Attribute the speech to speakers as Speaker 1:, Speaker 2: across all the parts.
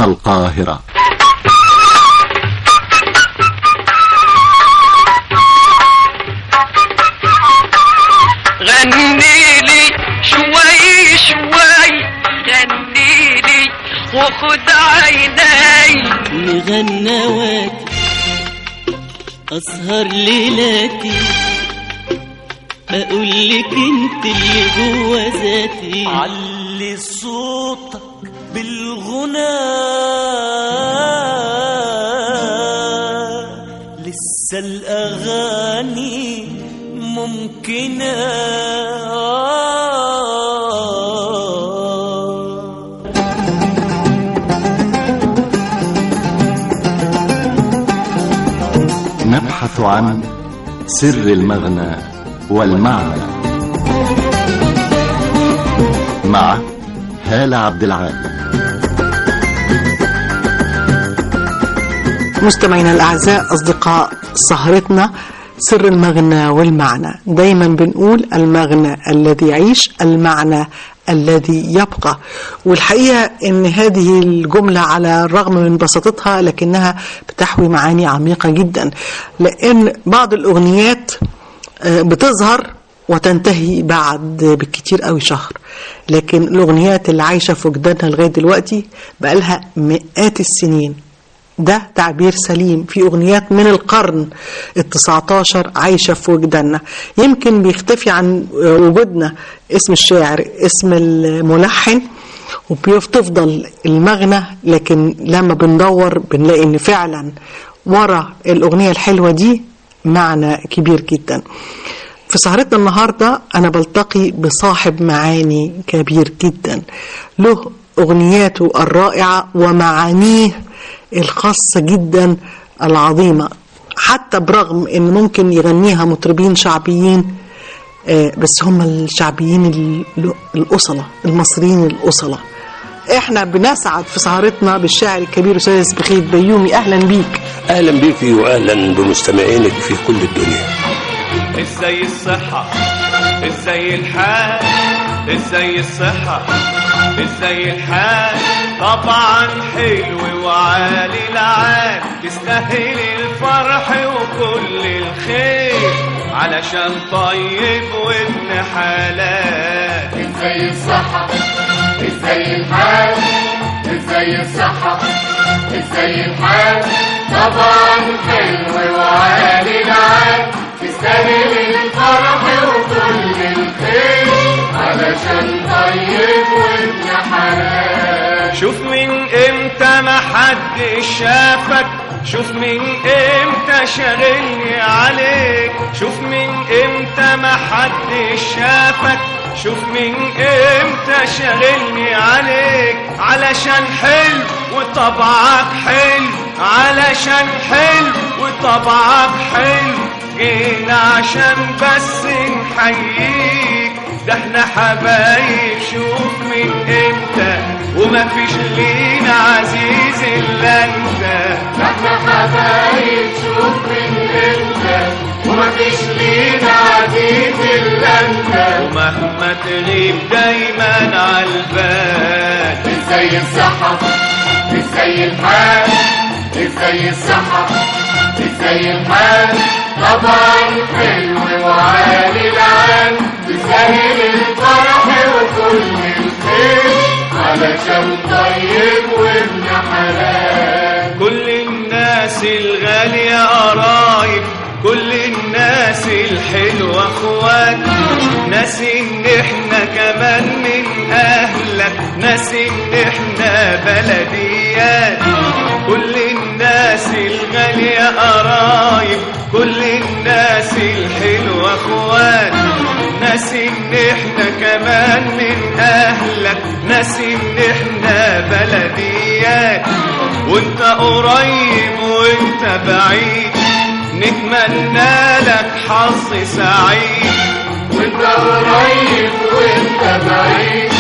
Speaker 1: القاهرة
Speaker 2: غني لي شوي شوي غني لي وخد عيني
Speaker 3: مغنواتي أسهر ليلاتي أقول لك أنت اللي جوا ذاتي علي صوتك بالغنى لسه الأغاني ممكنة
Speaker 1: نبحث عن سر المغنى والمعنى مع هالة عبد العال
Speaker 4: مستمعينا الأعزاء أصدقاء سهرتنا سر المغنى والمعنى دايما بنقول المغنى الذي يعيش المعنى الذي يبقى والحقيقة ان هذه الجملة على الرغم من بساطتها لكنها بتحوي معاني عميقة جدا لان بعض الاغنيات آه، بتظهر وتنتهي بعد بالكتير قوي شهر لكن الاغنيات اللي عايشة في وجداننا لغاية دلوقتي بقالها مئات السنين ده تعبير سليم في أغنيات من القرن التسعة عشر عايشة في وجداننا يمكن بيختفي عن وجودنا اسم الشاعر اسم الملحن وبتفضل المغنى لكن لما بندور بنلاقي ان فعلا ورا الأغنية الحلوة دي معنى كبير جدا في سهرتنا النهاردة أنا بلتقي بصاحب معاني كبير جدا له أغنياته الرائعة ومعانيه الخاصة جدا العظيمة حتى برغم ان ممكن يغنيها مطربين شعبيين آه، بس هم الشعبيين ال- الأصلة المصريين الأصلة احنا بنسعد في سهرتنا بالشاعر الكبير أستاذ بخيت بيومي أهلا بيك
Speaker 5: اهلا بك واهلا بمستمعينك في كل الدنيا
Speaker 6: ازاي الصحة ازاي الحال ازاي الصحة ازاي الحال طبعا حلو وعالي العال تستاهل الفرح وكل الخير علشان طيب وابن حلال
Speaker 7: ازاي الصحة ازاي الحال ازاي الصحة ازاي الحال طبعا حلو وعالي العال تستاهل الفرح وكل الخير علشان طيب وابن حلال
Speaker 6: شوف من امتى ما حد شافك شوف من امتى شاغلني عليك شوف من امتى ما حد شافك شوف من امتى شاغلني عليك علشان حلو وطبعك حلو علشان حلو وطبعك حلو جينا عشان بس نحييك ده احنا حبايب شوف من امتى وما فيش لينا عزيز الا انت
Speaker 7: احنا حبايب شوف من امتى ومفيش لينا عزيز الا انت
Speaker 6: ومهما تغيب دايما عالبال
Speaker 7: ازاي الصحة ازاي الحال ازاي الصحة ازاي الحال طبعا حلو وعالي العال تسهل الفرح وكل الخير علشان طيب وابن حلال
Speaker 6: كل الناس الغالية قرايب كل الناس الحلوة اخوات ناس ان احنا كمان من اهلك ناس ان احنا بلديات كل الناس الغالية قرايب كل الناس الحلوة اخوات ناس ان احنا كمان من اهلك ناس ان احنا بلديات وانت قريب وانت بعيد نتمنى لك حظ سعيد
Speaker 7: وانت قريب وانت بعيد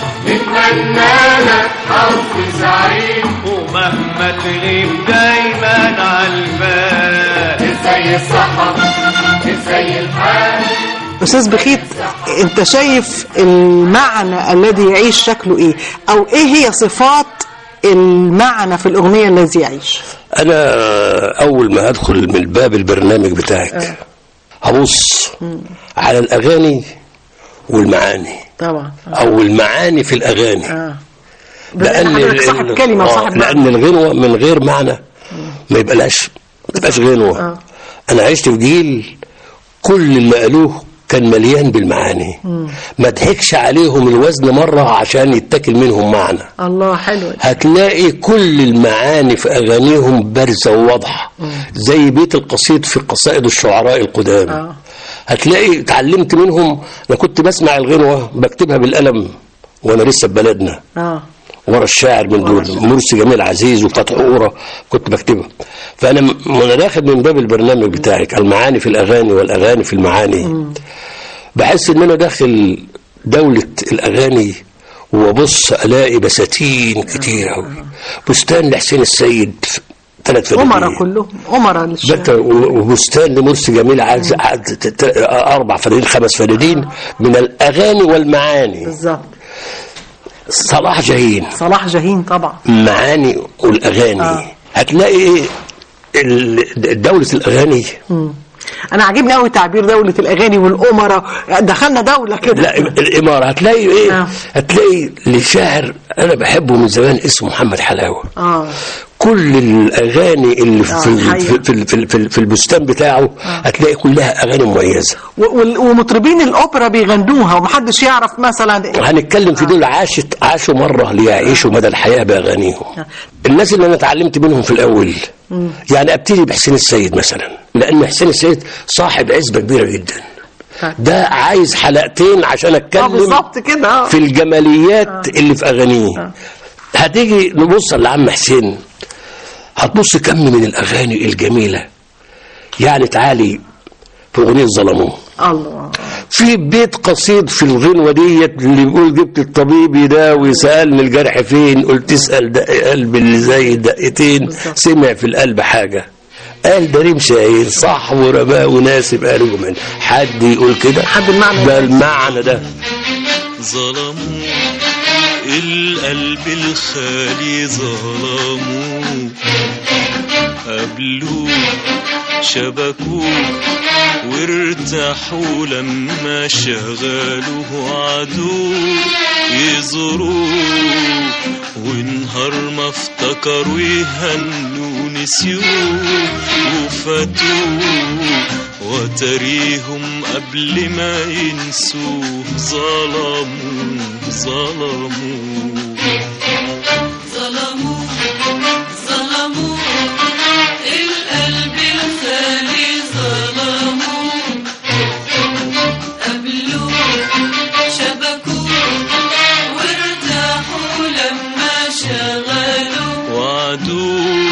Speaker 7: نتمنى لك حظ سعيد
Speaker 6: ومهما تغيب دايما عالبال
Speaker 7: ازاي الصحة ازاي الحال
Speaker 4: أستاذ بخيت أنت شايف المعنى الذي يعيش شكله إيه أو إيه هي صفات المعنى في الأغنية الذي يعيش
Speaker 5: انا اول ما ادخل من باب البرنامج بتاعك هبص على الاغاني والمعاني
Speaker 4: طبعا
Speaker 5: او المعاني في الاغاني
Speaker 4: آه.
Speaker 5: لان
Speaker 4: حضرتك
Speaker 5: ال-
Speaker 4: صاحب
Speaker 5: ال-
Speaker 4: كلمة
Speaker 5: آه،
Speaker 4: وصاحب معنى.
Speaker 5: لان الغنوه من غير معنى ما يبقاش ما تبقاش غنوه
Speaker 4: آه.
Speaker 5: انا عشت في جيل كل اللي قالوه كان مليان بالمعاني ما ضحكش عليهم الوزن مره عشان يتاكل منهم معنى
Speaker 4: الله حلو
Speaker 5: هتلاقي كل المعاني في اغانيهم بارزه وواضحه زي بيت القصيد في قصائد الشعراء القدام
Speaker 4: آه.
Speaker 5: هتلاقي اتعلمت منهم انا كنت بسمع الغنوه بكتبها بالقلم وانا لسه في بلدنا
Speaker 4: اه
Speaker 5: ورا الشاعر من دول مرسي جميل عزيز وفتح قورة كنت بكتبها فأنا م- وأنا داخل من باب البرنامج بتاعك المعاني في الأغاني والأغاني في المعاني بحس إن أنا داخل دولة الأغاني وابص ألاقي بساتين كتير أوي بستان لحسين السيد ثلاث فنانين
Speaker 4: أمراء كلهم أمراء للشعر
Speaker 5: بت- وبستان لمرسي جميل عز عز- ت- ت- أربع فنانين خمس فنانين من الأغاني والمعاني
Speaker 4: بالظبط
Speaker 5: صلاح جاهين
Speaker 4: صلاح جاهين طبعا
Speaker 5: معاني والاغاني
Speaker 4: آه.
Speaker 5: آه. هتلاقي ايه ال- دولة الاغاني
Speaker 4: انا عاجبني قوي تعبير دولة الاغاني والامراء دخلنا دولة كده
Speaker 5: لا الامارة هتلاقي ايه
Speaker 4: آه.
Speaker 5: آه. هتلاقي لشاعر انا بحبه من زمان اسمه محمد حلاوة
Speaker 4: اه
Speaker 5: كل الاغاني اللي في
Speaker 4: آه،
Speaker 5: في,
Speaker 4: الحقيقة.
Speaker 5: في, في, في, في البستان بتاعه هتلاقي كلها اغاني مميزة
Speaker 4: و- وال- ومطربين الاوبرا بيغنوها ومحدش يعرف مثلا
Speaker 5: هنتكلم في دول عاشت عاشوا مرة ليعيشوا مدى الحياة بأغانيهم الناس اللي أنا اتعلمت منهم في الأول يعني أبتدي بحسين السيد مثلا لأن حسين السيد صاحب عزبة كبيرة جدا ده عايز حلقتين عشان
Speaker 4: اه
Speaker 5: أتكلم
Speaker 4: بالظبط كده آه.
Speaker 5: في الجماليات اللي في أغانيه هتيجي نبص لعم حسين هتبص كم من الأغاني الجميلة يعني تعالي في أغنية ظلموه
Speaker 4: الله
Speaker 5: في بيت قصيد في الغنوة ديت اللي بيقول جبت الطبيب يداوي سألني الجرح فين قلت اسأل دق قلب اللي زي دقتين سمع في القلب حاجة قال ده ريم شاهين صح ورماه وناسب قالوا من حد يقول كده
Speaker 4: حد المعنى
Speaker 5: ده
Speaker 4: ده.
Speaker 5: المعنى ده
Speaker 3: ظلموا القلب الخالي ظلموا قبلوه شبكوه وارتاحوا لما شغلوه عدو يزوروه ونهار ما افتكروا يهنوا نسيوه وفاتوه وتريهم قبل ما ينسوه ظلموا ظلموا
Speaker 8: ظلموا ظلموا القلب الخالي ظلموا قبلوا شبكوا وارتاحوا لما شغلوا
Speaker 3: وعدوه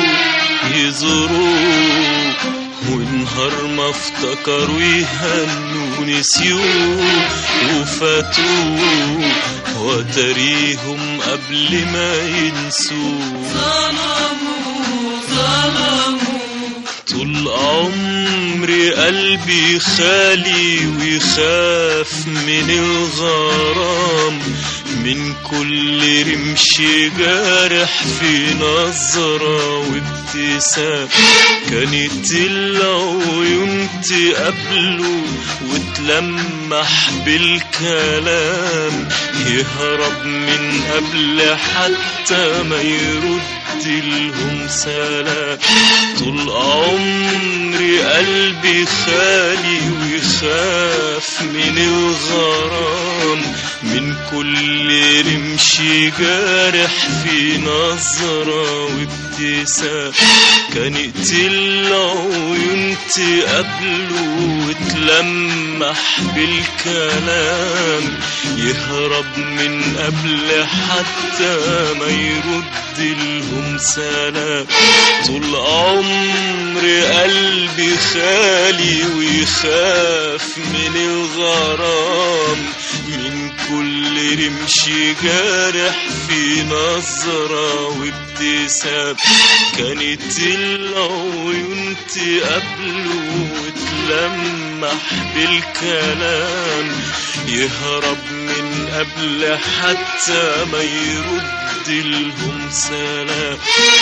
Speaker 3: يزوروه ونهار ما افتكروا يهنوا نسيوه وفاتوه وتريهم قبل ما ينسوه
Speaker 8: ظلموا ظلموا
Speaker 3: طول عمري قلبي خالي ويخاف من الغرام من كل رمش جارح في نظرة وابتسام كانت العيون تقابله وتلمح بالكلام يهرب من قبل حتى ما يرد لهم سلام طول عمري قلبي خالي ويخاف من الغرام من كل رمش جارح في نظرة وابتسام كانت العيون تقابله وتلمح بالكلام يهرب من قبل حتى ما يرد لهم سلام طول عمري قلبي خالي ويخاف من الغرام من كل رمش جارح في نظرة وابتسام ابتسام كانت العيون تقابله وتلمح بالكلام يهرب من قبل حتى ما يرد لهم سلام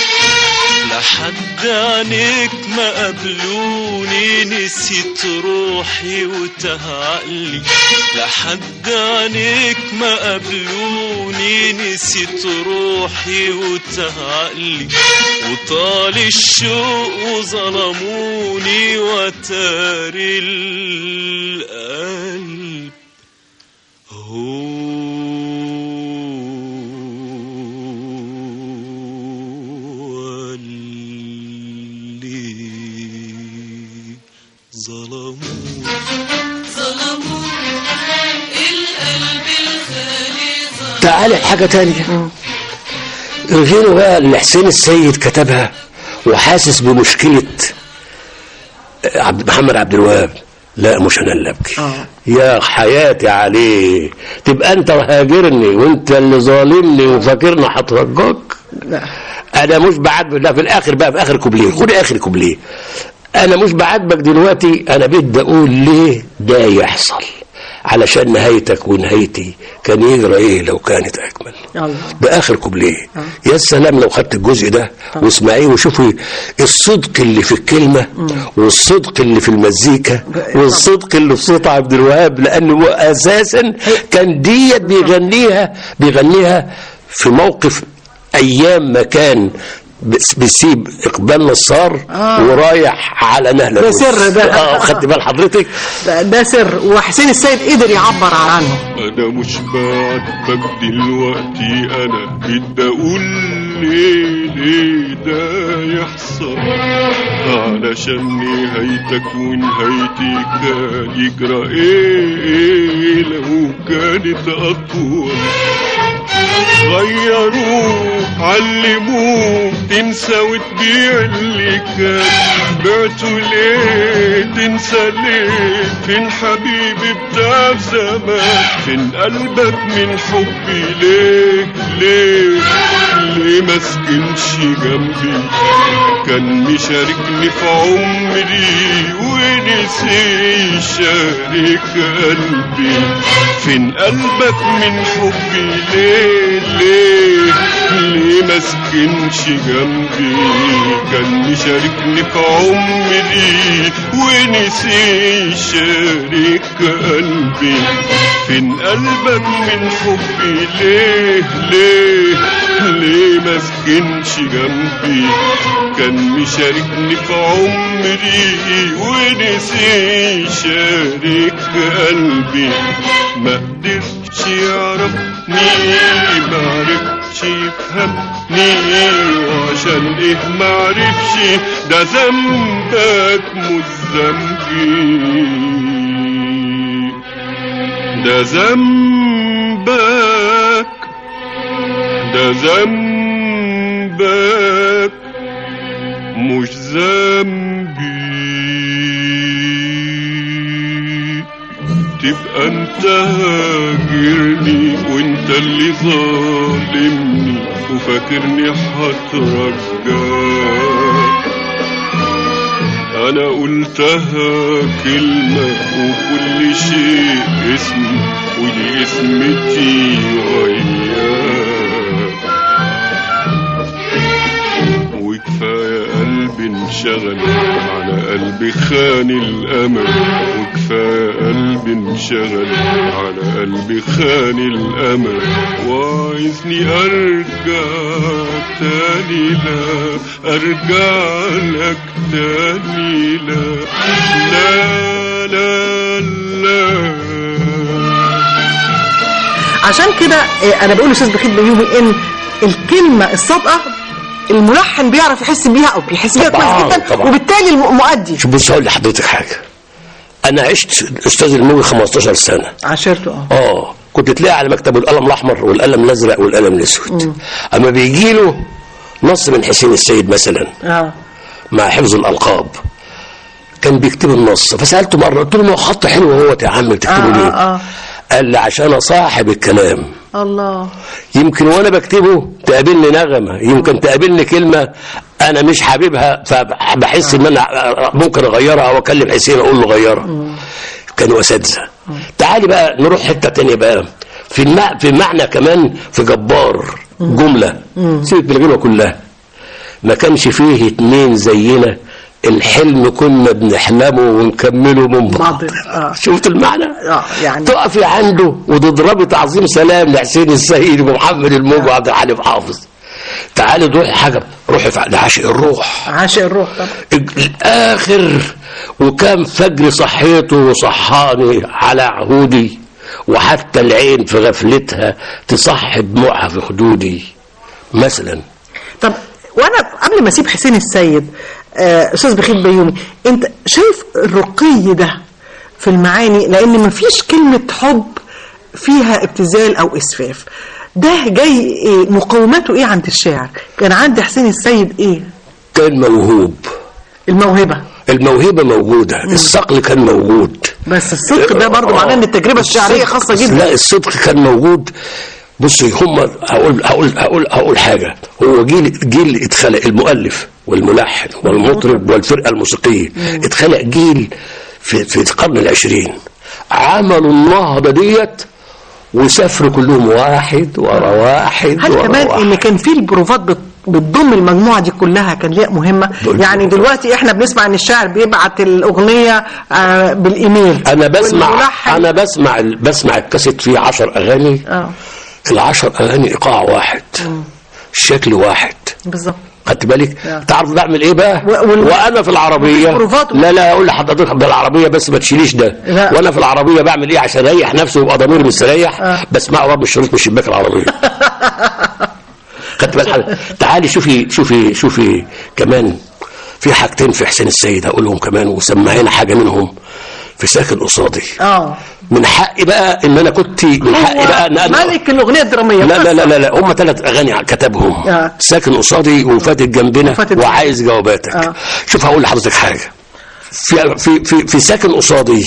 Speaker 3: لحد عينيك ما قابلوني نسيت روحي وتاه عقلي لحد عينيك ما قابلوني نسيت روحي وتاه عقلي وطال الشوق وظلموني وتاري القلب هو اللي ظلموني
Speaker 8: ظلموا القلب الخالي ظلموا
Speaker 5: تعالى حاجة تانية رجينا بقى اللي حسين السيد كتبها وحاسس بمشكلة عبد محمد عبد الوهاب لا مش انا اللي ابكي
Speaker 4: آه.
Speaker 5: يا حياتي عليه تبقى انت هاجرني وانت اللي ظالمني وفاكرني هترجاك
Speaker 4: لا
Speaker 5: انا مش بعاتبك لا في الاخر بقى في اخر كوبليه خد اخر كوبليه انا مش بعاتبك دلوقتي انا بدي اقول ليه ده يحصل علشان نهايتك ونهايتي كان يجرى ايه لو كانت اجمل
Speaker 4: الله
Speaker 5: ده اخر كوبليه يا سلام لو خدت الجزء ده واسمعيه وشوفي الصدق اللي في الكلمه والصدق اللي في المزيكا والصدق اللي في صوت عبد الوهاب لانه اساسا كان ديت بيغنيها بيغنيها في موقف ايام ما كان بس- بيسيب اقبال نصار
Speaker 4: آه.
Speaker 5: ورايح على نهل
Speaker 4: ده
Speaker 5: الروس.
Speaker 4: سر ده.
Speaker 5: اه خدت بال حضرتك
Speaker 4: ده, ده سر وحسين السيد قدر يعبر عنه
Speaker 6: انا مش بعاتبك دلوقتي انا بدي اقول ليه ليه ده يحصل علشان نهايتك ونهايتي كان يجرى ايه, إيه لو كانت اطول غيروه علموه تنسى وتبيع اللي كان بعته ليه تنسى ليه فين حبيبي بتاع زمان فين قلبك من حبي ليه ليه ليه ما سكنش جنبي كان مشاركني في عمري ونسي يشارك قلبي فين قلبك من حبي ليه ليه ليه ما سكنش جنبي كان مشاركني في عمري ونسي يشارك قلبي فين قلبك من حبي ليه ليه ليه ما سكنش جنبي كان مشاركني في عمري ونسي يشارك قلبي ما قدرش يعرفني ما عرفش يفهمني وعشان ايه ما عرفش ده ذنبك مش ذنبي ده ذنبك ده ذنبك مش ذنبي تبقى انت هاجرني وانت اللي ظالمني وفاكرني هترجاك انا قلتها كلمة وكل شيء اسم ودي اسمتي وياك وكفاية قلبي انشغل على قلبي خان الأمل وكفاية قلبي انشغل على قلبي خان الأمل وعايزني أرجع تاني لا أرجع لك تاني لا لا لا لا
Speaker 4: عشان كده آه، انا بقول لاستاذ بخيت بيومي ان الكلمه الصادقه الملحن بيعرف يحس بيها او بيحس بيها
Speaker 5: طبعاً،
Speaker 4: كويس جدا
Speaker 5: طبعاً.
Speaker 4: وبالتالي الم- المؤدي
Speaker 5: شوف بص هقول لحضرتك حاجه انا عشت استاذ الموجي 15 سنه
Speaker 4: عاشرته اه
Speaker 5: اه كنت تلاقي على مكتبه القلم الاحمر والقلم الازرق والقلم الاسود اما بيجي له نص من حسين السيد مثلا
Speaker 4: اه
Speaker 5: مع حفظ الالقاب كان بيكتب النص فسالته مره قلت له ما هو خط حلو اهوت يا عم بتكتبه
Speaker 4: آه،
Speaker 5: ليه؟
Speaker 4: آه.
Speaker 5: قال لي عشان اصاحب الكلام
Speaker 4: الله
Speaker 5: يمكن وانا بكتبه تقابلني نغمه يمكن تقابلني كلمه انا مش حاببها فبحس ان انا ممكن اغيرها او اكلم حسين اقول له غيرها كانوا اساتذه تعالي بقى نروح حته تانية بقى في الم... في معنى كمان في جبار جمله سيبك من الغنوه كلها ما كانش فيه اتنين زينا الحلم كنا بنحلمه ونكمله من بعض
Speaker 4: بعض اه
Speaker 5: شفت المعنى
Speaker 4: اه يعني
Speaker 5: تقفي عنده وتضربي تعظيم سلام لحسين السيد ومحمد الموج وعبد الحليم حافظ تعالي تروحي حاجه روحي في ده عاشق الروح
Speaker 4: عاشق الروح طبعا
Speaker 5: الاخر وكان فجر صحيته وصحاني على عهودي وحتى العين في غفلتها تصحي دموعها في خدودي مثلا
Speaker 4: طب وانا قبل ما اسيب حسين السيد آه، استاذ بخيت بيومي انت شايف الرقي ده في المعاني لان مفيش كلمه حب فيها ابتذال او اسفاف ده جاي إيه مقوماته ايه عند الشاعر كان عند حسين السيد ايه
Speaker 5: كان موهوب
Speaker 4: الموهبه
Speaker 5: الموهبه موجوده الصقل كان موجود
Speaker 4: بس الصدق ده برضه معناه ان التجربه الشعريه
Speaker 5: الصدق-
Speaker 4: خاصه جدا
Speaker 5: لا الصدق كان موجود بصي هم هقول هقول هقول هقول حاجه هو جيل جيل اتخلق المؤلف والملحن والمطرب والفرقه الموسيقيه اتخلق جيل في في القرن العشرين عملوا النهضه ديت وسافروا كلهم واحد ورا واحد
Speaker 4: هل
Speaker 5: ورا
Speaker 4: كمان
Speaker 5: واحد
Speaker 4: ان كان في البروفات بت- بتضم المجموعه دي كلها كان ليها مهمه
Speaker 5: دول-
Speaker 4: يعني دلوقتي احنا بنسمع ان الشاعر بيبعت الاغنيه آه، بالايميل
Speaker 5: انا بسمع
Speaker 4: والملحن-
Speaker 5: انا بسمع بسمع الكاسيت فيه عشر اغاني
Speaker 4: اه
Speaker 5: العشر اغاني ايقاع واحد شكل واحد
Speaker 4: بالظبط
Speaker 5: خدت بالك
Speaker 4: آه.
Speaker 5: تعرف بعمل ايه بقى
Speaker 4: و- وال-
Speaker 5: وانا في العربيه
Speaker 4: مفيش بروفات؟
Speaker 5: لا لا اقول لحضرتك بالعربيه بس ما تشيليش ده
Speaker 4: لا.
Speaker 5: وانا في العربيه بعمل ايه عشان اريح نفسي ويبقى ضميري مستريح
Speaker 4: آه.
Speaker 5: بسمعه بقى من الشريط من شباك العربيه خدت بالك حضرتك؟ تعالي شوفي شوفي شوفي كمان في حاجتين في حسين السيد هقولهم كمان وسمعينا حاجه منهم في ساكن قصادي
Speaker 4: اه
Speaker 5: من حقي بقى ان انا كنت من حقي بقى ان انا
Speaker 4: ملك الاغنيه الدراميه
Speaker 5: لا لا لا لا, لا. هم ثلاث اغاني كتبهم
Speaker 4: آه.
Speaker 5: ساكن قصادي وفاتت جنبنا
Speaker 4: وفاتت
Speaker 5: وعايز جواباتك
Speaker 4: آه.
Speaker 5: شوف هقول لحضرتك حاجه في في في, في ساكن قصادي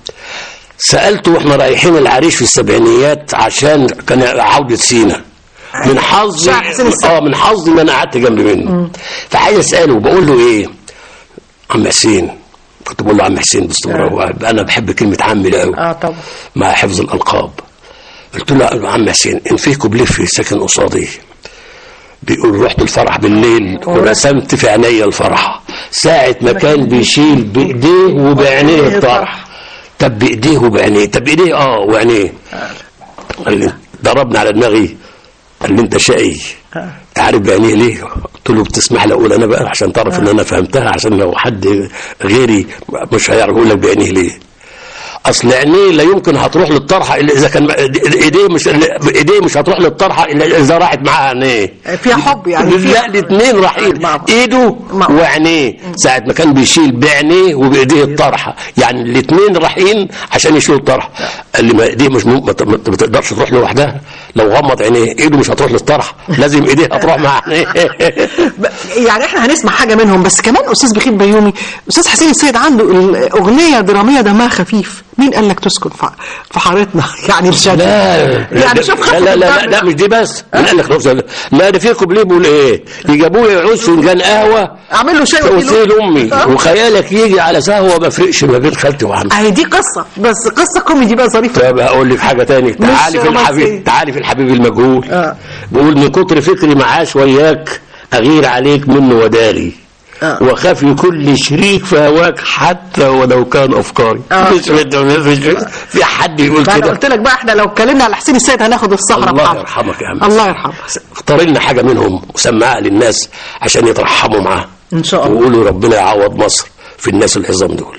Speaker 5: سالته واحنا رايحين العريش في السبعينيات عشان كان عوده سينا من حظي
Speaker 4: شاعر حسين السيد.
Speaker 5: اه من حظي ان انا قعدت جنب منه فعايز اساله بقول له ايه عم حسين كنت بقول له عم حسين باستمرار هو انا بحب كلمه عمي ده قوي
Speaker 4: اه طبعا
Speaker 5: مع حفظ الألقاب قلت له يا عم حسين إن في كوبليه في ساكن قصادي بيقول رحت الفرح بالليل ورسمت في عينيا الفرح ساعة ما كان بيشيل بإيديه وبعينيه الطرح طب بإيديه وبعينيه طب بإيديه اه وعينيه قال لي ضربني على دماغي قال لي انت شقي عارف بعينيه ليه قلت له بتسمح لي اقول انا بقى عشان تعرف ان انا فهمتها عشان لو حد غيري مش هيعرف يقول لك بعينيه ليه اصل عينيه لا يمكن هتروح للطرحه الا اذا كان ايديه مش ايديه مش هتروح للطرحه الا اذا راحت معاها عينيه
Speaker 4: فيها حب يعني فيها
Speaker 5: لا الاثنين رايحين
Speaker 4: مع-
Speaker 5: ايده
Speaker 4: مع-
Speaker 5: وعينيه ساعه ما كان بيشيل بعينيه وبايديه الطرحه يعني الاثنين رايحين عشان يشيلوا الطرحه قال لي ما ايديه مش مم... ما ت- ما تقدرش تروح لوحدها لو غمض عينيه ايده مش هتروح للطرحه لازم ايديه هتروح مع عينيه
Speaker 4: ب- يعني احنا هنسمع حاجه منهم بس كمان استاذ بخيت بيومي استاذ حسين السيد عنده الاغنيه دراميه دمها خفيف مين قال لك تسكن في في حارتنا يعني الشجر
Speaker 5: لا
Speaker 4: يعني شوف
Speaker 5: لا لا لا, لا, لا مش دي بس لا قال لك نفس- لا ده في كوبليه بيقول ايه يجيبوا لي عود فنجان قهوه
Speaker 4: اعمل له شاي
Speaker 5: وسيل امي
Speaker 4: آه.
Speaker 5: وخيالك يجي على سهوه ما فرقش ما بين خالتي وعمتي
Speaker 4: اهي دي قصه بس قصه كوميدي بقى ظريفه
Speaker 5: طب هقول لك حاجه تاني تعالي في
Speaker 4: رومانسية.
Speaker 5: الحبيب تعالي في الحبيب المجهول
Speaker 4: آه.
Speaker 5: بقول من كتر فكري معاش وياك اغير عليك منه وداري
Speaker 4: آه.
Speaker 5: وخاف كل شريك في هواك حتى ولو كان افكاري
Speaker 4: آه.
Speaker 5: مش مش في حد يقول
Speaker 4: فانا
Speaker 5: كده
Speaker 4: قلت لك بقى احنا لو اتكلمنا على حسين السيد هناخد الصحراء
Speaker 5: الله
Speaker 4: بتاعته.
Speaker 5: يرحمك يا عم
Speaker 4: الله يرحمه
Speaker 5: اختار لنا حاجه منهم وسمعها للناس عشان يترحموا معاه
Speaker 4: إن شاء الله.
Speaker 5: ويقولوا ربنا يعوض مصر في الناس العظام دول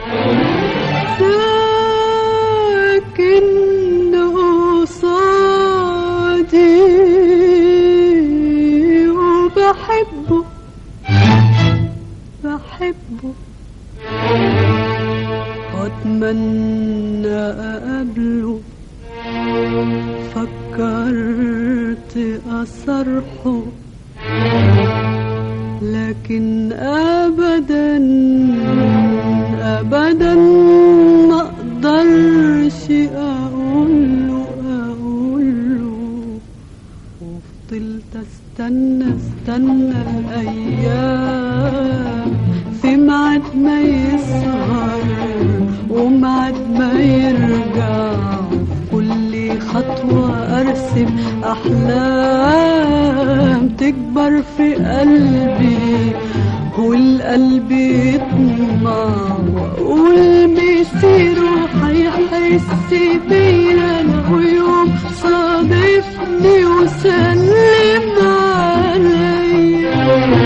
Speaker 8: لكن قصادي وبحبه بحبه واتمنى اقابله فكرت اصرحه لكن ابدا ابدا ما اقدرش اقول واستنى الايام في ميعاد ما يسهر وميعاد ما يرجع كل خطوة ارسم احلام تكبر في قلبي والقلب يطمع واقول مسير هيحس بيا لو يوم صادفني وسلم عليا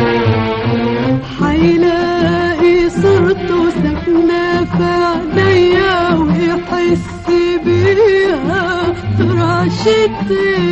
Speaker 8: هيلاقي صورته ساكنة في عينيا ويحس بيها في رعشة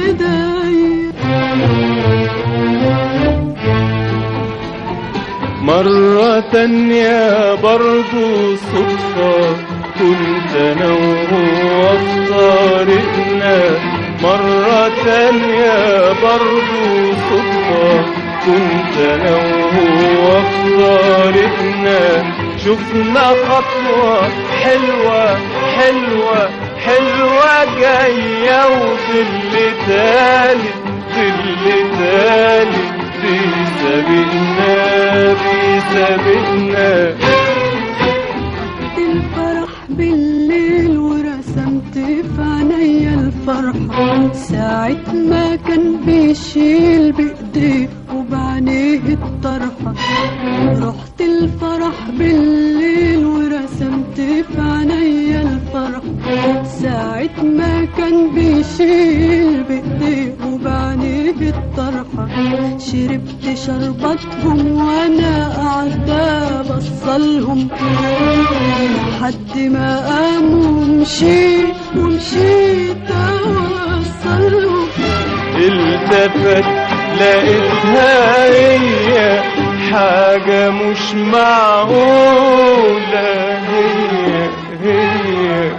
Speaker 8: ايديا
Speaker 9: مرة تانية برضو صدفة كنت انا وهو في طريقنا مرة تانية برضو صدفة كنت انا وهو في طريقنا شفنا خطوة حلوة حلوة حلوة جاية وظل تالت ظل تالت بيسابقنا بيسابقنا
Speaker 8: الفرح بالليل ورسمت في عينيا الفرحة ساعة ما كان بيشيل بإيديه وبعينيه الطرحة رحت الفرح بالليل ورسمت في عينيا الفرحة ساعة ما كان بيشيل بإيديه وبعينيه الطرحة شربت شربتهم وانا قاعدة بصلهم لحد ما قاموا ومشيت ومشيت اوصلهم
Speaker 9: التفت لقيتها هي حاجة مش معقولة هي هي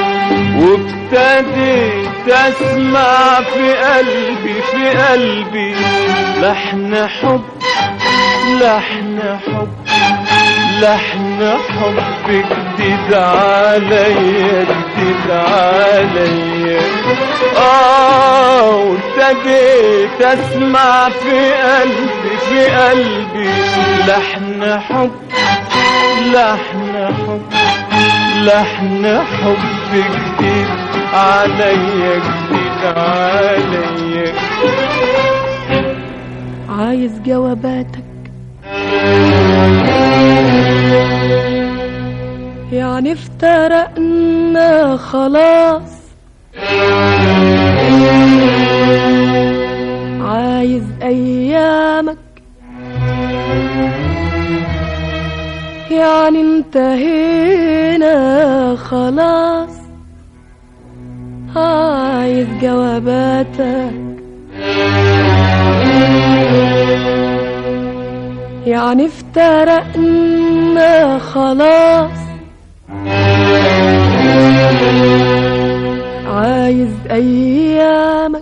Speaker 9: وابتديت اسمع في قلبي في قلبي لحن حب لحن حب لحن حب جديد عليا جديد عليا اه وابتديت اسمع في قلبي في قلبي لحن حب لحن حب لحن حب جديد عليا جديد عليا
Speaker 8: عايز جواباتك يعني افترقنا خلاص عايز ايامك يعني انتهينا خلاص عايز جواباتك يعني افترقنا خلاص عايز ايامك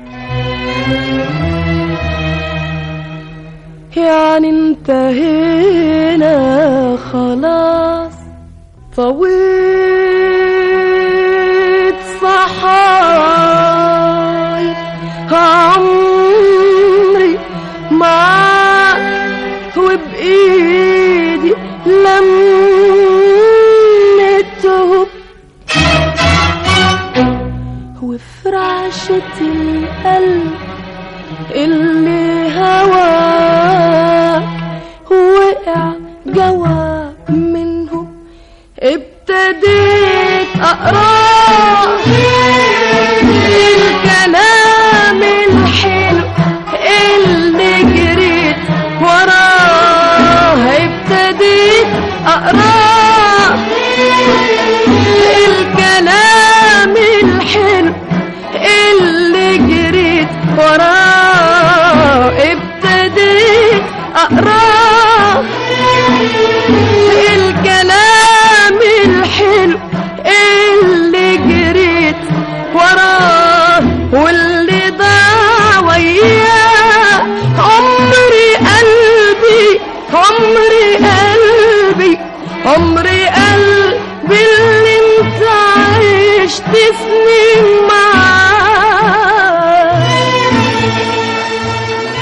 Speaker 8: يعني انتهينا خلاص طويت صحاي عمري معاك وبإيدي لمتهم وفي رعشة القلب اللي هواك وقع جواب منهم ابتديت اقرا الكلام الحلو اللي جريت وراه ابتديت اقرا الكلام الحلو اللي جريت وراه ابتديت اقرا الكلام الحلو اللي جريت وراه واللي ضاع وياه عمري قلبي عمري قلبي عمري قلبي اللي انت عشت سنين معاه
Speaker 4: بعد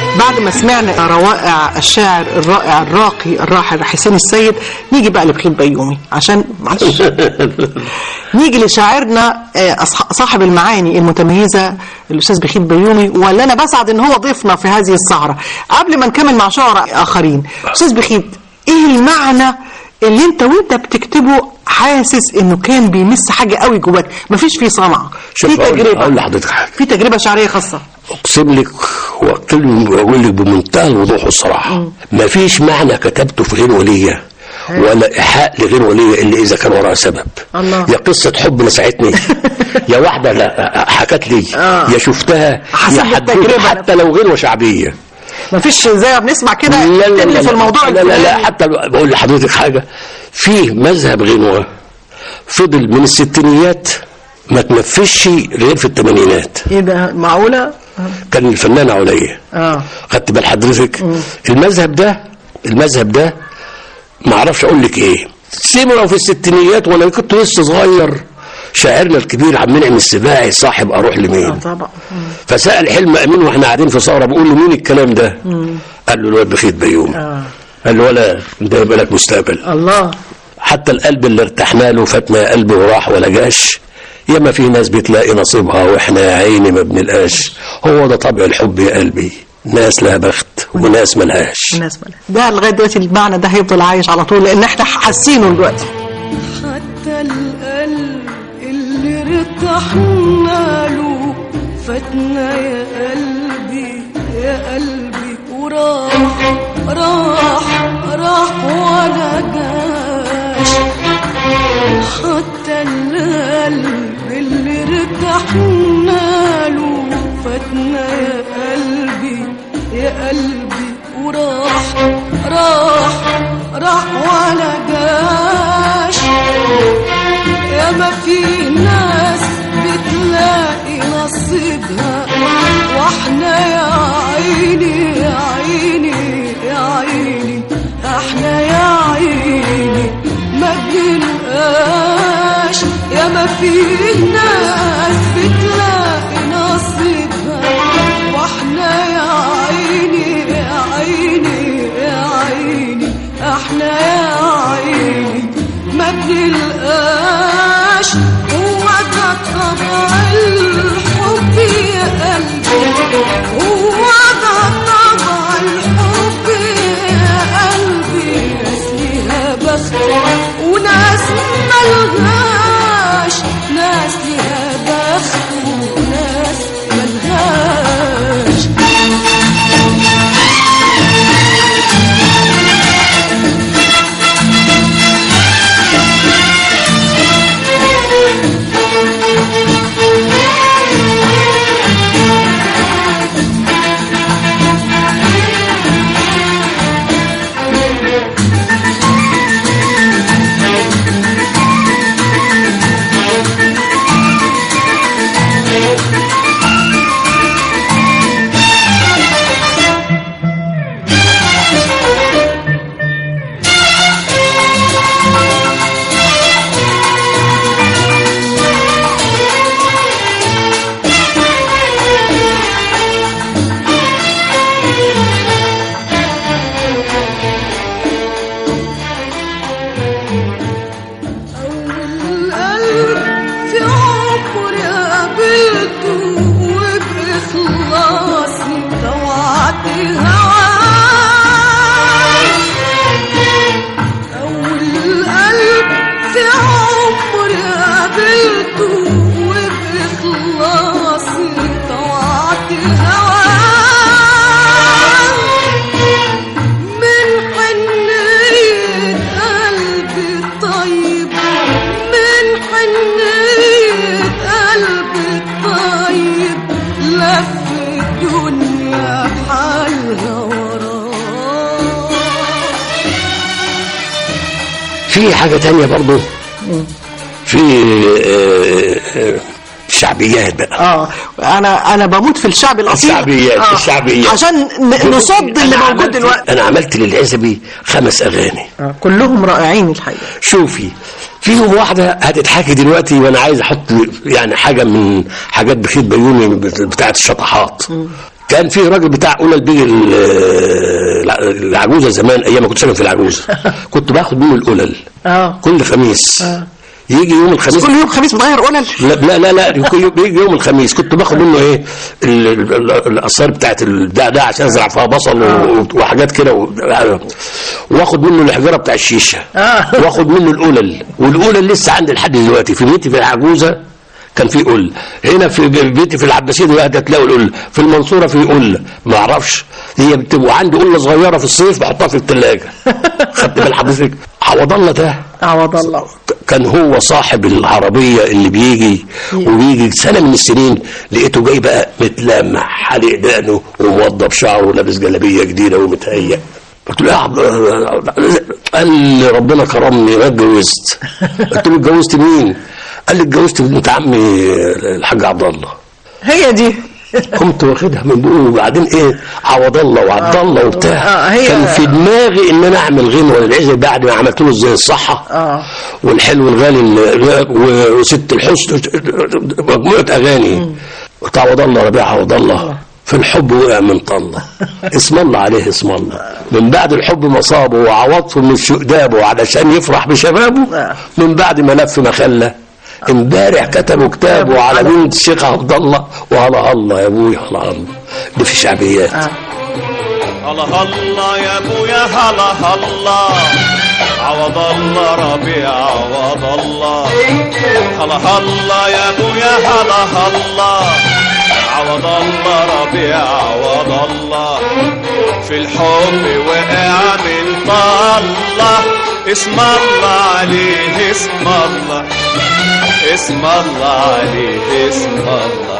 Speaker 4: ما سمعنا روائع الشاعر الرائع الراقي الراحل حسين السيد نيجي بقى لبخيت بيومي عشان معلش نيجي لشاعرنا آه، أصح- صاحب المعاني المتميزة الأستاذ بخيت بيومي واللي أنا بسعد إن هو ضيفنا في هذه السهرة قبل ما نكمل مع شعراء آخرين أستاذ بخيت إيه المعنى اللي أنت وأنت بتكتبه حاسس إنه كان بيمس حاجة قوي جواك مفيش فيه صنعة في
Speaker 5: شوف أقول-
Speaker 4: تجربة
Speaker 5: اقول لحضرتك حاجه
Speaker 4: في تجربة شعرية خاصة
Speaker 5: اقسم لك واكتب واقول لك بمنتهى الوضوح والصراحه ما فيش معنى كتبته في غير وليه ولا ايحاء لغير وليه الا اذا كان وراها سبب
Speaker 4: الله.
Speaker 5: يا قصه حب نسعتني يا واحده لا حكت لي
Speaker 4: آه.
Speaker 5: يا شفتها
Speaker 4: حسب
Speaker 5: يا حدوته
Speaker 4: التجربة.
Speaker 5: حتى لو غير شعبيه
Speaker 4: مفيش زي ما بنسمع كده
Speaker 5: لا لا
Speaker 4: تبني
Speaker 5: لا
Speaker 4: في الموضوع
Speaker 5: لا لا, لا
Speaker 4: الفلاني.
Speaker 5: حتى بقول لحضرتك حاجه فيه مذهب غنوه فضل من الستينيات ما تنفذش غير في الثمانينات
Speaker 4: ايه ده معقولة؟
Speaker 5: كان الفنانه عليا
Speaker 4: اه
Speaker 5: خدت بال حضرتك المذهب ده المذهب ده ما اعرفش اقول لك ايه سمعوا في الستينيات وانا كنت لسه صغير شاعرنا الكبير عبد المنعم السباعي صاحب اروح لمين
Speaker 4: طبعا
Speaker 5: فسال حلم امين واحنا قاعدين في ثوره بقول له مين الكلام ده قال له الواد بخيت بيوم
Speaker 4: آه.
Speaker 5: قال له ولا انت يبقى لك مستقبل
Speaker 4: الله
Speaker 5: حتى القلب اللي ارتحنا له فاتنا يا قلبي وراح ولا جاش ياما في ناس بتلاقي نصيبها واحنا يا عيني ما بنلقاش هو ده طبع الحب يا قلبي ناس لها بخت وناس ملهاش
Speaker 4: الناس مالها ده لغاية دلوقتي المعنى ده هيفضل عايش على طول لأن احنا حاسينه دلوقتي
Speaker 8: حتى القلب اللي ارتحنا له فاتنا يا قلبي يا قلبي وراح راح راح ولا جاش حتى القلب اللي ارتحنا له فاتنا يا قلبي يا قلبي وراح راح راح ولا جاش يا ما في ناس بتلاقي نصيبها واحنا يا عيني يا عيني يا عيني احنا يا عيني ما بنلقاش يا ما في ناس بتلاقي نصيبها واحنا يا عيني يا عيني يا عيني احنا يا عيني ما بنلقاش هو ده طبع الحب يا قلبي هو ده طبع الحب يا قلبي ناس ليها بخت وناس ملهاش ناس ليها بخت وناس ملهاش القلب في عمري قابلته وبإخلاصي طوعت هواه أول قلب في عمري قابلته وبإخلاصي طوعت هواه من حنية قلبي الطيب من حنية قلبي الطيب لف الدنيا بحالها وراه
Speaker 5: في حاجه تانية برضو في آه، آه، الشعبيات بقى
Speaker 4: اه انا انا بموت في الشعب الاصيل
Speaker 5: الشعبيات
Speaker 4: آه.
Speaker 5: الشعبيات
Speaker 4: عشان ن- نصد اللي
Speaker 5: أنا
Speaker 4: موجود
Speaker 5: عملت-
Speaker 4: دلوقتي
Speaker 5: انا عملت للعزبي خمس اغاني
Speaker 4: آه. كلهم رائعين الحقيقة
Speaker 5: شوفي فيهم واحدة هتتحكي دلوقتي وانا عايز احط يعني حاجة من حاجات بخيت بيومي بتاعت الشطحات كان في راجل بتاع قلل بيجي ال- الع- العجوزه زمان ايام ما كنت ساكن في العجوزه كنت باخد منه القلل
Speaker 4: اه
Speaker 5: كل خميس يجي يوم الخميس
Speaker 4: كل يوم خميس بتغير قلل
Speaker 5: لا لا لا, لا يكون يوم- بيجي يوم الخميس كنت باخد منه ايه ال- ال- ال- الاثار بتاعت البتاع ده عشان ازرع فيها بصل و- وحاجات كده و- واخد منه الحجره بتاع الشيشه
Speaker 4: آه.
Speaker 5: واخد منه القلل والقلل لسه عندي لحد دلوقتي في بيتي في العجوزه كان في قل هنا في بيتي في العباسيه دلوقتي هتلاقوا القل في المنصوره في قل ما اعرفش هي بتبقى عندي قله صغيره في الصيف بحطها في الثلاجه خدت بال حضرتك عوض الله ده
Speaker 4: عوض الله
Speaker 5: كان هو صاحب العربية اللي بيجي وبيجي سنة من السنين لقيته جاي بقى متلمع حالق دقنه وموضب شعره ولابس جلابية جديدة ومتهيأ قلت له يا عبد قال لي ربنا كرمني ما اتجوزت قلت له اتجوزت مين؟ قال لي اتجوزت بنت عمي الحاج عبد الله
Speaker 4: هي دي
Speaker 5: قمت واخدها من دول وبعدين ايه عوض الله وعبد الله وبتاع
Speaker 4: آه، هي-
Speaker 5: كان في دماغي ان انا اعمل غنوه للعزل بعد ما عملت له زي الصحه
Speaker 4: اه
Speaker 5: والحلو الغالي ال- و- وست الحسن مجموعه اغاني وتعوض الله ربيع عوض الله في الحب وقع من طله اسم الله عليه اسم الله من بعد الحب مصابه وعوضته من شؤدابه علشان يفرح بشبابه من بعد ما لف مخله امبارح كتبوا كتابه على بنت الشيخ عبد الله وعلى الله يا ابوي على الله دي في شعبيات
Speaker 9: هلا هلا يا ابويا هلا هلا عوض الله ربيع عوض الله هلا هلا يا ابويا هلا هلا عوض الله ربيع عوض الله في الحب وقع من طلة اسم الله عليه اسم الله اسم الله عليه اسم الله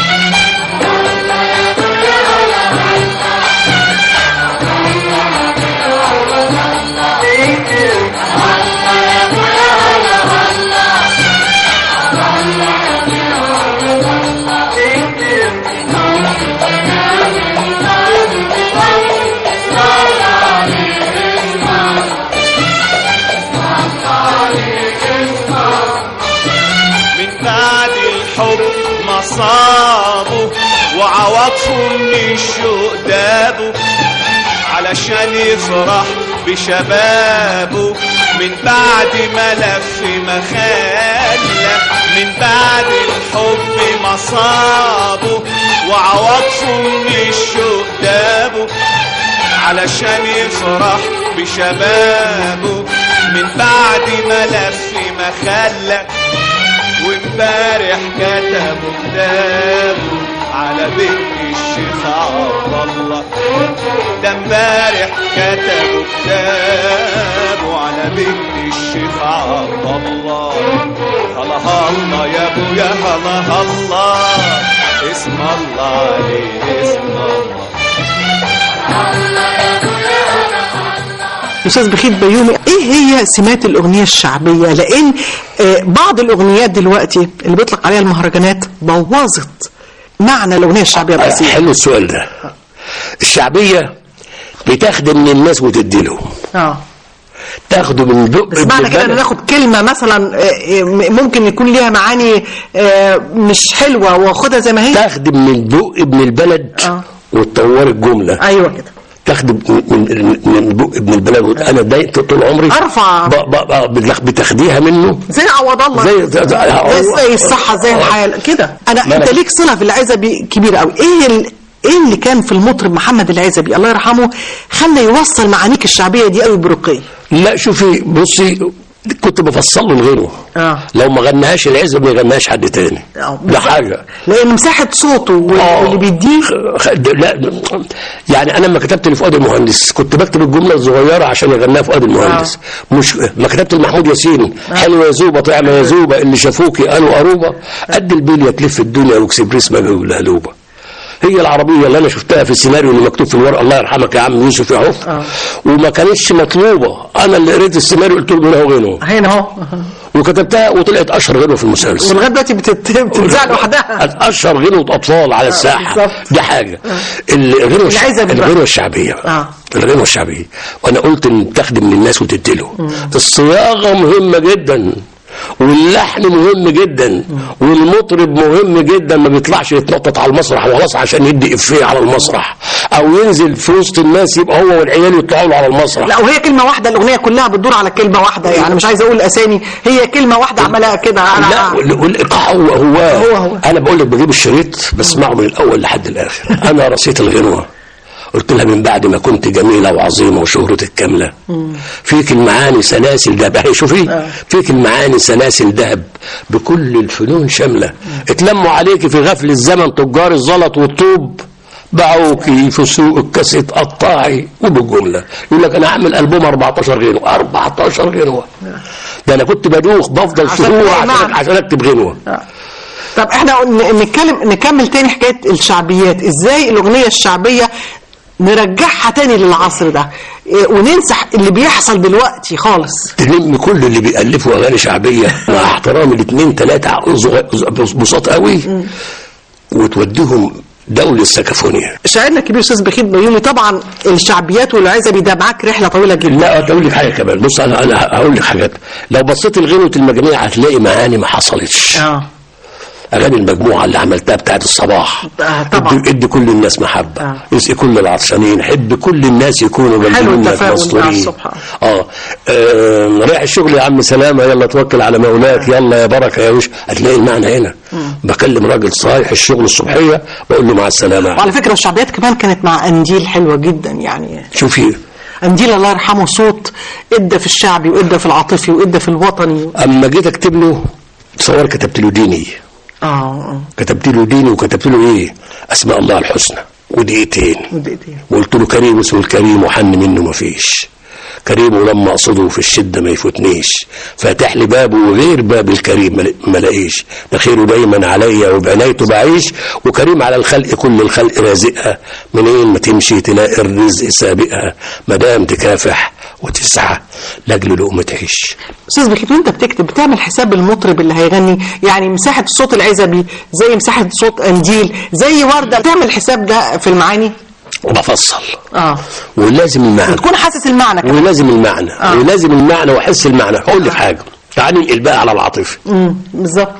Speaker 9: من بعد الحب مصابه وعوضه من الشوق دابه علشان يفرح بشبابه من بعد ما لف مخلة من بعد الحب مصابه وعوضه من الشوق دابه علشان يفرح بشبابه من بعد ما لف مخلة وامبارح كتبوا كتابه على بنت الشيخ عبد الله ده امبارح كتبوا كتابه على بنت الشيخ عبد الله هلا هلا يا ابويا هلا هلا اسم الله عليه اسم الله
Speaker 4: استاذ بخيت بيومي ايه هي سمات الاغنيه الشعبيه لان آه، بعض الاغنيات دلوقتي اللي بيطلق عليها المهرجانات بوظت معنى الاغنيه الشعبيه الرئيسيه
Speaker 5: حلو السؤال ده الشعبيه بتخدم من الناس وتدي لهم
Speaker 4: اه
Speaker 5: تاخده من بق
Speaker 4: بس معنى كده ان ناخد كلمه مثلا آه، آه، ممكن يكون ليها معاني آه، مش حلوه واخدها زي ما هي
Speaker 5: تخدم من بق ابن البلد
Speaker 4: آه.
Speaker 5: وتطور الجمله
Speaker 4: ايوه كده
Speaker 5: تخدم من من من بق ابن البلد انا ضايقت طول عمري
Speaker 4: أرفع.
Speaker 5: ب- ب- ب- بتخ- بتاخديها منه
Speaker 4: زي عوض الله
Speaker 5: زي- زي- زي-
Speaker 4: زي, زي الصحه زي الحياه كده انا
Speaker 5: ما
Speaker 4: انت
Speaker 5: أنا-
Speaker 4: ليك صله في العزبي كبيره قوي ايه ال... ايه اللي كان في المطرب محمد العزبي الله يرحمه خلى يوصل معانيك الشعبيه دي قوي برقي
Speaker 5: لا شوفي بصي كنت بفصل له غيره
Speaker 4: اه
Speaker 5: لو ما غناهاش العزب ما يغناهاش حد تاني
Speaker 4: آه،
Speaker 5: ده حاجه
Speaker 4: لان مساحه صوته وال-
Speaker 5: آه.
Speaker 4: واللي بيديه
Speaker 5: خ- لا يعني انا لما كتبت لفؤاد المهندس كنت بكتب الجمله الصغيره عشان يغناها فؤاد المهندس مش ما كتبت لمحمود ياسين حلوه يا زوبه طعمه يا زوبه اللي شافوكي قالوا قروبه قد البليه تلف الدنيا واكسبريس ما جاوا لها لوبه هي العربيه اللي انا شفتها في السيناريو اللي مكتوب في الورقه الله يرحمك يا عم يوسف يعوف وما كانتش مطلوبه انا اللي قريت السيناريو قلت له هنا وغيره
Speaker 4: هنا اهو
Speaker 5: وكتبتها وطلعت اشهر غنوه في المسلسل
Speaker 4: ولغايه دلوقتي بتت- بتتذاع لوحدها
Speaker 5: اشهر غنوه اطفال على الساحه
Speaker 4: بالظبط.
Speaker 5: دي حاجه الغنوه الش-
Speaker 4: العزبي بقى.
Speaker 5: الغنوه الشعبيه
Speaker 4: آه.
Speaker 5: الغنوه الشعبيه وانا قلت ان تخدم للناس وتديله الصياغه مهمه جدا واللحن مهم جدا والمطرب مهم جدا ما بيطلعش يتنطط على المسرح وخلاص عشان يدي افيه على المسرح او ينزل في وسط الناس يبقى هو والعيال يطلعوا له على المسرح
Speaker 4: لا وهي كلمة واحدة الأغنية كلها بتدور على كلمة واحدة يعني مش عايزة أقول أسامي هي كلمة واحدة عمالة كده
Speaker 5: لا
Speaker 4: أنا
Speaker 5: وال- والايقاع هو هو,
Speaker 4: هو هو.
Speaker 5: انا بقول لك بجيب الشريط بسمعه من الاول لحد الاخر انا رصيت الغنوه قلت لها من بعد ما كنت جميله وعظيمه وشهرتك كامله فيك المعاني سلاسل ذهب اهي شوفي فيك المعاني سلاسل ذهب بكل الفنون شامله اتلموا عليك في غفل الزمن تجار الزلط والطوب باعوكي في سوق الكاسيت قطاعي وبالجمله يقول لك انا هعمل البوم 14 غنوه 14 غنوه ده انا كنت بدوخ بفضل
Speaker 4: عشان
Speaker 5: شهور
Speaker 4: تلاقي
Speaker 5: عشان,
Speaker 4: معنى.
Speaker 5: عشان اكتب غنوه
Speaker 4: طب احنا ن- نتكلم نكمل تاني حكاية الشعبيات ازاي الأغنية الشعبية نرجعها تاني للعصر ده إيه، وننسى اللي بيحصل دلوقتي خالص
Speaker 5: تلم كل اللي بيألفوا أغاني شعبية مع احترام الاثنين ثلاثة بساط قوي وتوديهم دولة السكافونيا
Speaker 4: شاعرنا الكبير استاذ بخيت بيومي طبعا الشعبيات والعزبي ده معاك رحله طويله جدا
Speaker 5: لا اقول لك حاجه كمان بص انا انا هقول لك حاجات لو بصيت لغنوة المجموعه هتلاقي معاني ما حصلتش
Speaker 4: اه
Speaker 5: اغاني المجموعه اللي عملتها بتاعت الصباح
Speaker 4: آه، طبعا.
Speaker 5: ادي, ادي كل الناس محبه
Speaker 4: آه.
Speaker 5: اسقي كل العطشانين حب كل الناس يكونوا جنب
Speaker 4: حلو
Speaker 5: منك
Speaker 4: التفاؤل مع
Speaker 5: مسطورين
Speaker 4: الصبح.
Speaker 5: اه آه، رايح الشغل يا عم سلامه يلا توكل على مولاك يلا يا بركه يا وش هتلاقي المعنى هنا بكلم راجل صايح الشغل الصبحيه بقول له مع السلامه
Speaker 4: وعلى فكره الشعبيات كمان كانت مع انديل حلوه جدا يعني
Speaker 5: شوفي
Speaker 4: انديل الله يرحمه صوت ادى في الشعبي وادى في العاطفي وادى في الوطني
Speaker 5: اما جيت اكتب له تصور كتبت له ديني
Speaker 4: اه اه
Speaker 5: كتبت له ديني وكتبت له ايه اسماء الله الحسنى ودقيقتين
Speaker 4: ودقيقتين.
Speaker 5: وقلت له كريم اسمه الكريم وحن منه ما فيش كريم ولما اقصده في الشده ما يفوتنيش فاتح لي بابه وغير باب الكريم ما- ما لاقيش ده خيره دايما عليا وبعنايته بعيش وكريم على الخلق كل الخلق رازقها منين ما تمشي تلاقي الرزق سابقها ما دام تكافح وتسعى لاجل لقمه عيش
Speaker 4: استاذ بخيت وانت بتكتب بتعمل حساب المطرب اللي هيغني يعني مساحه الصوت العزبي زي مساحه صوت انديل زي ورده بتعمل الحساب ده في المعاني
Speaker 5: وبفصل
Speaker 4: اه
Speaker 5: ولازم المعنى
Speaker 4: وتكون حاسس المعنى كمان
Speaker 5: ولازم المعنى
Speaker 4: آه.
Speaker 5: ولازم المعنى واحس المعنى هقول لك حاجه تعالي ننقل بقى على العاطفي
Speaker 4: امم بالظبط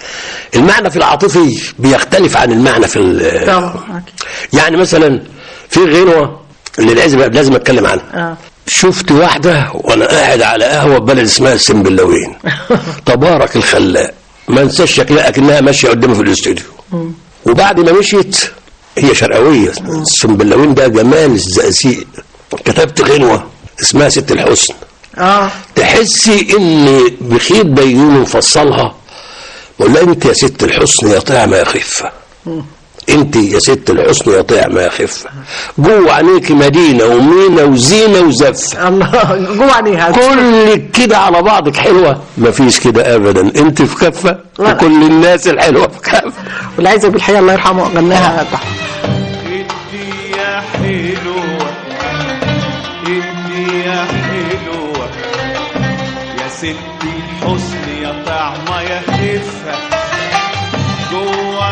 Speaker 5: المعنى في العاطفي بيختلف عن المعنى في ال-
Speaker 4: طبعا أكيد.
Speaker 5: يعني مثلا في غنوه اللي لازم لازم اتكلم عنها
Speaker 4: اه
Speaker 5: شفت واحده وانا قاعد على قهوه في بلد اسمها السنبلاوين تبارك الخلاق ما انساش شكلها اكنها ماشيه قدامي في الاستوديو وبعد ما مشيت هي شرقاويه السنبلاوين ده جمال الزقازيق كتبت غنوه اسمها ست الحسن
Speaker 4: اه
Speaker 5: تحسي ان بخيت بيومي مفصلها بقول لها انت يا ست الحسن يا طعم يا خفه انت يا ست الحسن يا طعم يا خفه جوه عينيك مدينه ومينه وزينه وزفه
Speaker 4: الله جوه عينيها
Speaker 5: كلك كده على بعضك حلوه مفيش كده ابدا انت في كفه
Speaker 4: لا.
Speaker 5: وكل الناس الحلوه في كفه
Speaker 4: والعزبي بالحقيقه الله يرحمه غناها تحفه
Speaker 9: انت يا حلوة انت يا حلوة يا ست الحسن يا طعمة يا خفة جوا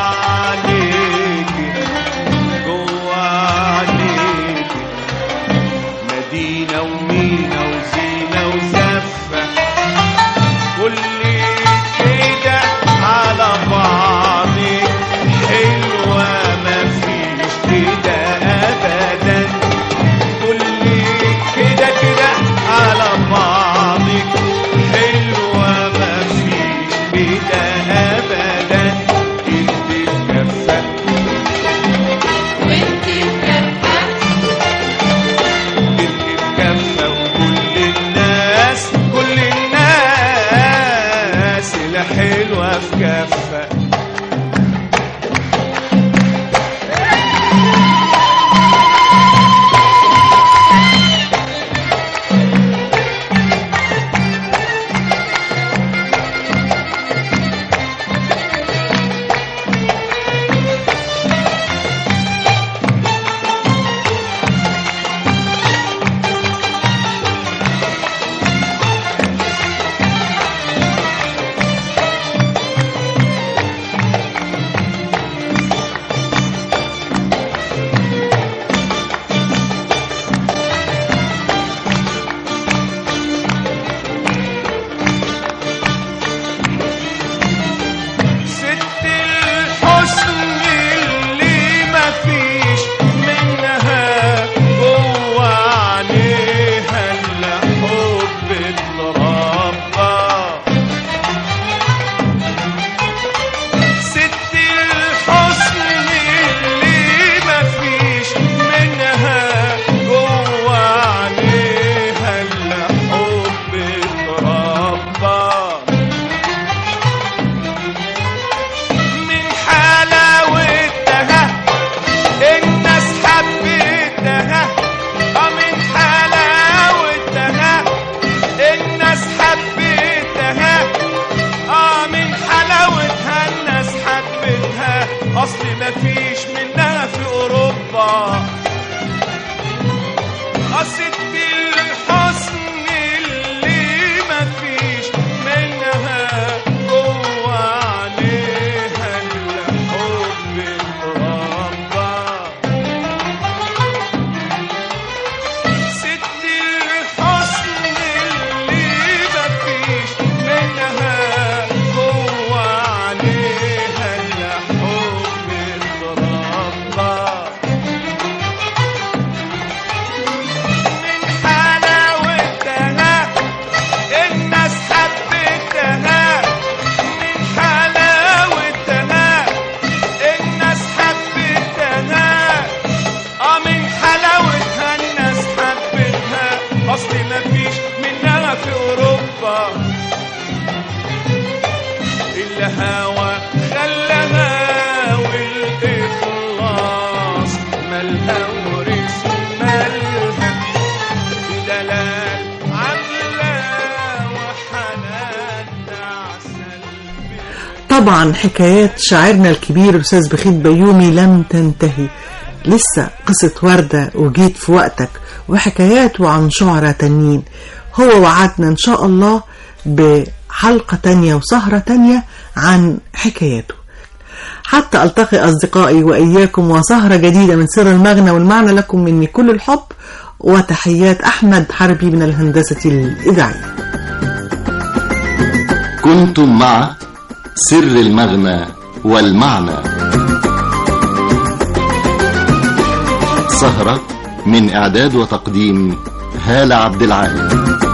Speaker 9: عليكي جوا عليكي مدينة ومينا وزينة وزفة كل كده على بعضك حلوة مفيش كده أبدا كل كده كده على بعضك حلوة مفيش كده أبدا انت الكفة
Speaker 7: وانت الكفة
Speaker 9: انت الكفة وكل
Speaker 4: طبعا حكايات شاعرنا الكبير الأستاذ بخيت بيومي لم تنتهي لسه قصة وردة وجيت في وقتك وحكايات وعن شعراء تانيين هو وعدنا إن شاء الله بحلقة تانية وسهرة تانية عن حكاياته حتى ألتقي أصدقائي وإياكم وسهرة جديدة من سر المغنى والمعنى لكم مني كل الحب وتحيات أحمد حربي من الهندسة الإذاعية
Speaker 1: كنتم مع سر المغنى والمعنى سهرة من إعداد وتقديم هالة عبد العال